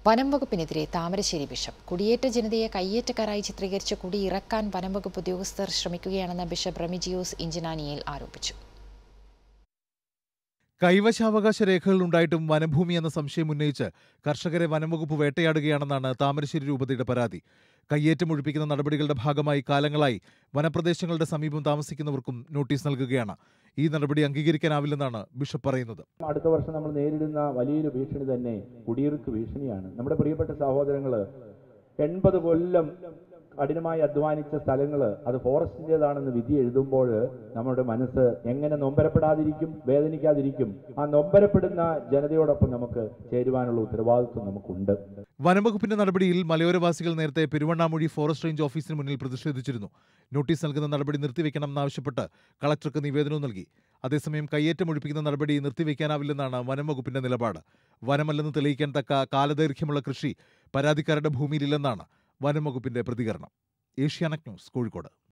വനം വകുപ്പിനെതിരെ താമരശ്ശേരി ബിഷപ്പ് കുടിയേറ്റ ജനതയെ കയ്യേറ്റക്കാരായി ചിത്രീകരിച്ച് കുടി ഇറക്കാൻ വനം വകുപ്പ് ഉദ്യോഗസ്ഥർ ശ്രമിക്കുകയാണെന്ന് ബിഷപ്പ് റെമിജിയോസ് ഇഞ്ചനാനിയിൽ ആരോപിച്ചു കൈവശാവകാശ രേഖകൾ ഉണ്ടായിട്ടും വനഭൂമി എന്ന സംശയം ഉന്നയിച്ച് കർഷകരെ വനംവകുപ്പ് വേട്ടയാടുകയാണെന്നാണ് താമരശ്ശേരി രൂപതയുടെ പരാതി കയ്യേറ്റം ഒഴിപ്പിക്കുന്ന നടപടികളുടെ ഭാഗമായി കാലങ്ങളായി വനപ്രദേശങ്ങളുടെ സമീപം താമസിക്കുന്നവർക്കും നോട്ടീസ് നൽകുകയാണ് ഈ നടപടി അംഗീകരിക്കാനാവില്ലെന്നാണ് ബിഷപ്പ് പറയുന്നത് അടുത്ത വർഷം നമ്മൾ നേരിടുന്ന വലിയൊരു ഭീഷണി തന്നെ കുടിയിറക്ക് ഭീഷണിയാണ് നമ്മുടെ പ്രിയപ്പെട്ട സഹോദരങ്ങൾ എൺപത് കൊല്ലം കഠിനമായി അധ്വാനിച്ച സ്ഥലങ്ങൾ അത് ഫോറസ്റ്റിൻ്റെതാണെന്ന് വിധി എഴുതുമ്പോൾ നമ്മുടെ മനസ്സ് എങ്ങനെ നൊമ്പരപ്പെടാതിരിക്കും വേദനിക്കാതിരിക്കും ആ നൊമ്പരപ്പെടുന്ന ജനതയോടൊപ്പം നമുക്ക് ചേരുവാനുള്ള ഉത്തരവാദിത്വം നമുക്കുണ്ട് വനംവകുപ്പിന്റെ നടപടിയിൽ മലയോരവാസികൾ നേരത്തെ പെരുവണ്ണാമൊഴി ഫോറസ്റ്റ് റേഞ്ച് ഓഫീസിന് മുന്നിൽ പ്രതിഷേധിച്ചിരുന്നു നോട്ടീസ് നൽകുന്ന നടപടി നിർത്തിവെക്കണമെന്നാവശ്യപ്പെട്ട് കളക്ടർക്ക് നിവേദനവും നൽകി അതേസമയം കയ്യേറ്റം ഒഴിപ്പിക്കുന്ന നടപടി നിർത്തിവെക്കാനാവില്ലെന്നാണ് വനംവകുപ്പിന്റെ നിലപാട് വനമല്ലെന്ന് തെളിയിക്കാൻ തക്ക കാലദൈർഘ്യമുള്ള കൃഷി പരാതിക്കാരുടെ ഭൂമിയിലില്ലെന്നാണ് വനംവകുപ്പിന്റെ പ്രതികരണം ഏഷ്യാനെറ്റ് ന്യൂസ് കോഴിക്കോട്